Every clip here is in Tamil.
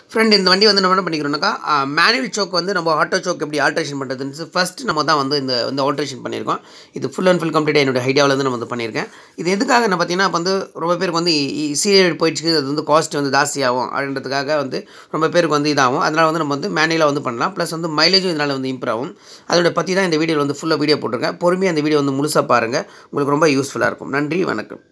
ஃப்ரெண்ட் இந்த வண்டி வந்து நம்ம என்ன பண்ணிக்கிறோம்னாக்கா மேனுவல் சோக் வந்து நம்ம ஆட்டோ சோக் எப்படி ஆல்ட்ரேஷன் பண்ணுறதுன்னு ஃபஸ்ட் நம்ம தான் வந்து இந்த இந்த ஆல்ட்ரேஷன் பண்ணியிருக்கோம் இது ஃபுல் அண்ட் ஃபுல் கம்ப்ளீட்டாக என்னோட ஐடியாவில் வந்து நம்ம வந்து பண்ணியிருக்கேன் இது எதுக்காக நான் பார்த்தீங்கன்னா இப்போ வந்து ரொம்ப பேருக்கு வந்து சீரியல் போயிடுச்சு அது வந்து காஸ்ட் வந்து ஜாஸ்தியாகும் அப்படின்றதுக்காக வந்து ரொம்ப பேருக்கு வந்து இதாகும் அதனால் வந்து நம்ம வந்து மேனுவலாக வந்து பண்ணலாம் ப்ளஸ் வந்து மைலேஜும் இதனால் வந்து இம்ப்ரூவ் ஆகும் அதோட பற்றி தான் இந்த வீடியோவில் வந்து ஃபுல்லாக வீடியோ போட்டிருக்கேன் பொறுமையாக இந்த வீடியோ வந்து முழுசாக பாருங்கள் உங்களுக்கு ரொம்ப யூஸ்ஃபுல்லாக இருக்கும் நன்றி வணக்கம்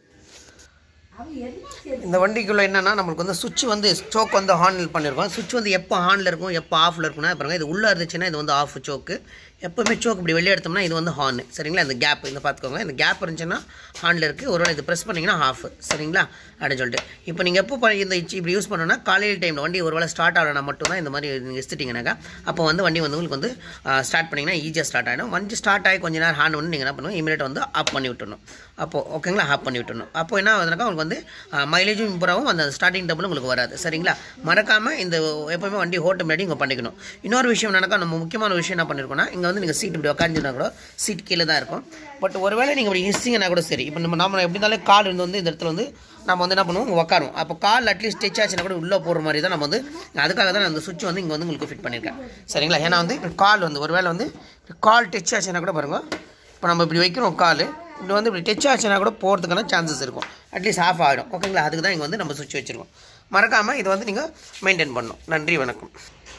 இந்த வண்டிக்குள்ளே என்னென்னா நம்மளுக்கு வந்து சுவிட்ச் வந்து ஸ்டோக் வந்து ஹானில் பண்ணியிருக்கோம் சுவிட்ச் வந்து எப்போ ஆனில் இருக்கும் எப்போ ஆஃபில் இருக்கும்னா பாருங்க இது உள்ளே இருந்துச்சுன்னா இது வந்து ஆஃப் சோக்கு எப்போவுமே சோக் இப்படி வெளியே எடுத்தோம்னா இது வந்து ஹார்ன் சரிங்களா இந்த கேப் இந்த பார்த்துக்கோங்க இந்த கேப் இருந்துச்சுன்னா ஹார்னில் இருக்குது ஒருவேளை இது ப்ரெஸ் பண்ணிங்கன்னா ஆஃப் சரிங்களா அப்படின்னு சொல்லிட்டு இப்போ நீங்கள் எப்போ ப- இந்த இச்சி இப்படி யூஸ் பண்ணணும்னா காலையில் டைமில் வண்டி ஒருவேளை ஸ்டார்ட் ஆகலைனா மட்டும்தான் இந்த மாதிரி நீங்கள் எடுத்துட்டிங்கனாக்கா அப்போ வந்து வண்டி வந்து உங்களுக்கு வந்து ஸ்டார்ட் பண்ணிங்கன்னா ஈஸியாக ஸ்டார்ட் ஆகிடும் வண்டி ஸ்டார்ட் ஆகி கொஞ்ச நேரம் ஹார்ன் வந்து நீங்கள் என்ன பண்ணுவோம் இமீடியட் வந்து ஆஃப் பண்ணி விட்டுணும் அப்போது ஓகேங்களா ஆஃப் பண்ணி விட்டுணும் அப்போ என்ன ஆகுதுனாக்கா உங்களுக்கு வந்து மைலேஜும் இம்ப்ரூவ் ஆகும் அந்த ஸ்டார்டிங் டபுள் உங்களுக்கு வராது சரிங்களா மறக்காமல் இந்த எப்போவுமே வண்டி ஓட்ட முன்னாடி இங்கே பண்ணிக்கணும் இன்னொரு விஷயம் என்னன்னாக்கா நம்ம முக்கியமான விஷயம் என்ன பண்ணியிருக்கோம்னா இங்கே வந்து நீங்கள் சீட் இப்படி உட்காந்துனா கூட சீட் கீழே தான் இருக்கும் பட் ஒருவேளை நீங்கள் இப்படி ஹிஸ்ஸிங்கன்னா கூட சரி இப்போ நம்ம நாம எப்படி இருந்தாலும் கால் இருந்து வந்து இந்த இடத்துல வந்து நம்ம வந்து என்ன பண்ணுவோம் உட்காரும் அப்போ கால் அட்லீஸ்ட் ஸ்டெச் ஆச்சுன்னா கூட உள்ளே போகிற மாதிரி தான் நம்ம வந்து அதுக்காக தான் நான் அந்த சுவிட்ச் வந்து இங்கே வந்து உங்களுக்கு ஃபிட் பண்ணியிருக்கேன் சரிங்களா ஏன்னா வந்து இப்படி கால் வந்து ஒருவேளை வந்து கால் டச் ஆச்சுன்னா கூட பாருங்க இப்போ நம்ம இப்படி வைக்கிறோம் கால் இப்படி வந்து இப்படி டச் ஆச்சுன்னா கூட போகிறதுக்கான சான்சஸ் இருக்கும் அட்லீஸ்ட் ஆஃப் ஆகிடும் ஓகேங்களா அதுக்கு தான் இங்கே வந்து நம்ம சுவிட்ச் வச்சுருக்கோம் மறக்காமல் இதை வந்து நீங்கள் மெயின்டைன் பண்ணணும் நன்றி வணக்கம்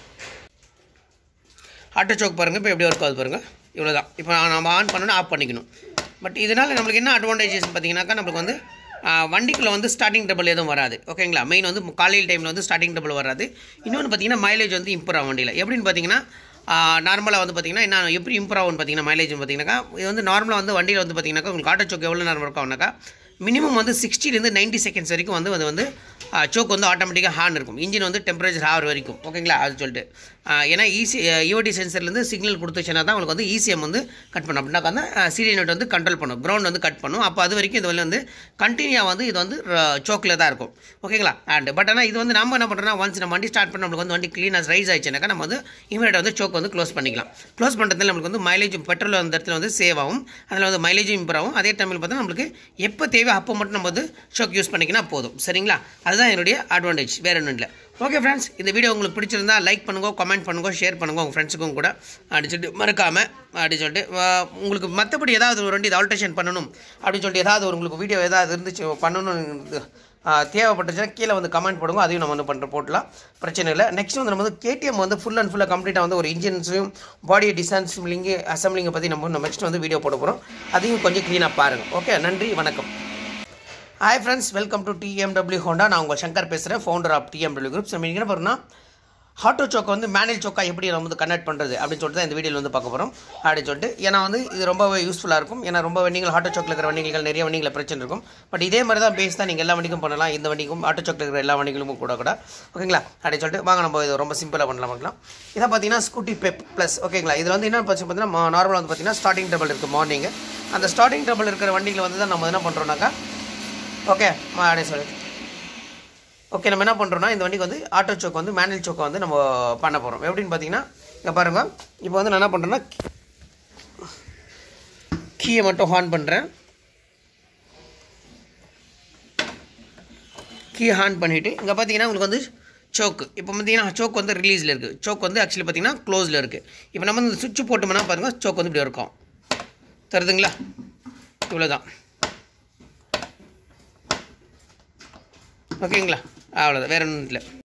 ஆட்டோ சோக் பாருங்கள் இப்போ எப்படி ஒர்க் ஆகுது பாருங்கள் இவ்வளோ தான் இப்போ நம்ம ஆன் பண்ணணும் ஆஃப் பண்ணிக்கணும் பட் இதனால் நம்மளுக்கு என்ன அட்வான்டேஜஸ் பார்த்தீங்கன்னாக்கா நம்மளுக்கு வந்து வண்டிக்குள்ளே வந்து ஸ்டார்டிங் டபுள் எதுவும் வராது ஓகேங்களா மெயின் வந்து காலையில் டைமில் வந்து ஸ்டார்டிங் டபுள் வராது இன்னொன்று பார்த்தீங்கன்னா மைலேஜ் வந்து இம்ப்ரூவ் ஆகும் வண்டியில் எப்படின்னு பார்த்தீங்கன்னா நார்மலாக வந்து பார்த்தீங்கன்னா என்ன எப்படி இம்ப்ரூவ் ஆகும்னு பார்த்தீங்கன்னா மைலேஜ் பார்த்தீங்கன்னாக்கா இது வந்து நார்மலாக வந்து வண்டியில் வந்து பார்த்தீங்கன்னாக்கா உங்களுக்கு ஆட்டோ சோக் எவ்வளோ நேரம் ஒர்க் ஆகுனாக்கா மினிமம் வந்து சிக்ஸ்டிலேருந்து 90 செகண்ட்ஸ் வரைக்கும் வந்து அது வந்து சோக் வந்து ஆட்டோமேட்டிக்காக ஹார்ன் இருக்கும் இன்ஜின் வந்து டெம்பரேச்சர் ஆகிற வரைக்கும் ஓகேங்களா அது சொல்லிட்டு ஆ, ஏன்னா ஈஸி ஈஓடி சென்சர்லேருந்து சிக்னல் கொடுத்துச்சுன்னா தான் உங்களுக்கு வந்து ஈஸிஎம் வந்து கட் பண்ணும் அப்படின்னா வந்து சீரியல் நோட் வந்து கண்ட்ரோல் பண்ணும் கிரவுண்ட் வந்து கட் பண்ணும் அப்போ அது வரைக்கும் இது வந்து கண்டினியூவாக வந்து இது வந்து சோக்கில் தான் இருக்கும் ஓகேங்களா அண்ட் பட் ஆனால் இது வந்து நம்ம என்ன பண்ணுறோம்னா ஒன்ஸ் நம்ம வண்டி ஸ்டார்ட் பண்ண நம்மளுக்கு வந்து வண்டி க்ளீனாக ரைஸ் ஆயிடுச்சுனாக்கா நம்ம வந்து இமீடியட் வந்து சோக் வந்து க்ளோஸ் பண்ணிக்கலாம் க்ளோஸ் பண்ணுறதுல நம்மளுக்கு வந்து மைலேஜ் பெட்ரோல் அந்த இடத்துல வந்து சேவ் ஆகும் அதில் வந்து மைலேஜும் இம்ப்ரூவ் ஆகும் அதே டைமில் பார்த்தா நம்மளுக்கு எப்போ தேவை அப்போ மட்டும் நம்ம வந்து ஷோக் யூஸ் பண்ணிக்கினா போதும் சரிங்களா அதுதான் என்னுடைய அட்வான்டேஜ் வேறு ஒன்றும் இல்லை ஓகே ஃப்ரெண்ட்ஸ் இந்த வீடியோ உங்களுக்கு பிடிச்சிருந்தா லைக் பண்ணுங்க கமெண்ட் பண்ணுங்க ஷேர் பண்ணுங்க உங்கள் ஃப்ரெண்ட்ஸுக்கும் கூட அப்படி சொல்லிட்டு மறக்காமல் அப்படி சொல்லிட்டு ஆ, உங்களுக்கு மற்றபடி ஏதாவது ஒரு வண்டி இது ஆல்ட்ரேஷன் பண்ணணும் அப்படின்னு சொல்லிட்டு ஏதாவது ஒரு உங்களுக்கு வீடியோ ஏதாவது இருந்துச்சு பண்ணணும் தேவைப்பட்டுச்சுன்னா கீழே வந்து கமெண்ட் போடுங்க அதையும் நம்ம வந்து பண்ணுற போட்டலாம் பிரச்சனை இல்லை நெக்ஸ்ட் வந்து நம்ம வந்து கேடிஎம் வந்து ஃபுல் அண்ட் ஃபுல்லாக கம்ப்ளீட்டாக வந்து ஒரு இன்ஜின்ஸையும் பாடி டிசைன்ஸ்லிங்கு அசம்பிளிங்கை பற்றி நம்ம நெக்ஸ்ட் வந்து வீடியோ போட போகிறோம் அதையும் கொஞ்சம் க்ளீனாக பாருங்கள் ஓகே நன்றி வணக்கம் hi friends welcome to DMW Honda நான் உங்கள் சங்கர் பேசுகிறேன் ஃபவுண்டர் ஆஃப் டிஎம்டபிள்யூ குரூப்ஸ் நம்ம என்ன பண்ணுறோம்னா ஆட்டோ சோக்கை வந்து மேனுவல் சோக்கா எப்படி நம்ம வந்து கனெக்ட் பண்ணுறது அப்படின்னு சொல்லிட்டு தான் இந்த வீடியோவில் வந்து பார்க்க போகிறோம் அப்படின்னு சொல்லிட்டு ஏன்னா வந்து இது ரொம்பவே யூஸ்ஃபுல்லாக இருக்கும் ஏன்னா ரொம்ப வண்டிகள் ஆட்டோ சோக்கில் இருக்கிற வண்டிகள் நிறைய வண்டிகளில் பிரச்சனை இருக்கும் பட் இதே மாதிரி தான் பேஸ் தான் நீங்கள் எல்லா வண்டிக்கும் பண்ணலாம் இந்த வண்டிக்கும் ஆட்டோ சோக்கில் இருக்கிற எல்லா வண்டிகளுக்கும் கூட கூட ஓகேங்களா அப்படின்னு சொல்லிட்டு வாங்க நம்ம இது ரொம்ப சிம்பிளாக பண்ணலாம் பண்ணலாம் இதை பார்த்தீங்கன்னா ஸ்கூட்டி பெப் ப்ளஸ் ஓகேங்களா இதில் வந்து என்ன பிரச்சனை பார்த்தீங்கன்னா நார்மலாக வந்து பார்த்தீங்கன்னா ஸ்டார்டிங் டபுள் இருக்குது மார்னிங் அந்த ஸ்டார்டிங் டபுள் இருக்கிற வண்டிகளை வந்து தான் நம்ம என்ன பண்ணுறோம்னாக்கா ஓகே அப்படியே சொல்லி ஓகே நம்ம என்ன பண்ணுறோம்னா இந்த வண்டிக்கு வந்து ஆட்டோ சோக் வந்து மேனுவல் சோக்கை வந்து நம்ம பண்ண போகிறோம் எப்படின்னு பார்த்தீங்கன்னா இங்கே பாருங்கள் இப்போ வந்து நான் என்ன பண்ணுறேன்னா கீயை மட்டும் ஆன் பண்ணுறேன் கீ ஆன் பண்ணிவிட்டு இங்கே பார்த்தீங்கன்னா உங்களுக்கு வந்து சோக்கு இப்போ பார்த்தீங்கன்னா சோக் வந்து ரிலீஸில் இருக்குது சோக் வந்து ஆக்சுவலி பார்த்தீங்கன்னா க்ளோஸில் இருக்குது இப்போ நம்ம இந்த சுவிட்ச் போட்டோம்னா பாருங்க சோக் வந்து இப்படி இருக்கும் தருதுங்களா இவ்வளோதான் ஓகேங்களா அவ்வளோதான் வேறு ஒன்றும் இல்லை